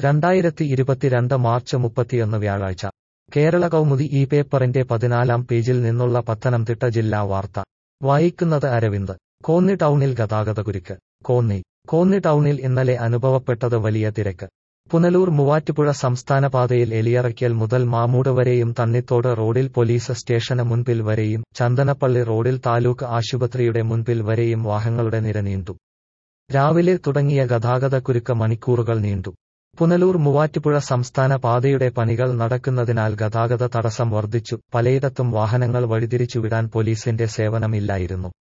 രണ്ടായിരത്തി ഇരുപത്തിരണ്ട് മാർച്ച് മുപ്പത്തിയൊന്ന് വ്യാഴാഴ്ച കേരള കൗമുദി ഈ പേപ്പറിന്റെ പതിനാലാം പേജിൽ നിന്നുള്ള പത്തനംതിട്ട ജില്ലാ വാർത്ത വായിക്കുന്നത് അരവിന്ദ് കോന്നി ടൗണിൽ ഗതാഗതക്കുരുക്ക് കോന്നി കോന്നി ടൗണിൽ ഇന്നലെ അനുഭവപ്പെട്ടത് വലിയ തിരക്ക് പുനലൂർ മൂവാറ്റുപുഴ സംസ്ഥാന പാതയിൽ എലിയറയ്ക്കൽ മുതൽ മാമൂട് വരെയും തണ്ണിത്തോട് റോഡിൽ പോലീസ് സ്റ്റേഷന് മുൻപിൽ വരെയും ചന്ദനപ്പള്ളി റോഡിൽ താലൂക്ക് ആശുപത്രിയുടെ മുൻപിൽ വരെയും വാഹനങ്ങളുടെ നിര നീണ്ടു രാവിലെ തുടങ്ങിയ ഗതാഗതക്കുരുക്ക് മണിക്കൂറുകൾ നീണ്ടു പുനലൂർ മൂവാറ്റുപുഴ സംസ്ഥാന പാതയുടെ പണികൾ നടക്കുന്നതിനാൽ ഗതാഗത തടസ്സം വർദ്ധിച്ചു പലയിടത്തും വാഹനങ്ങൾ വഴിതിരിച്ചുവിടാൻ പോലീസിന്റെ സേവനമില്ലായിരുന്നു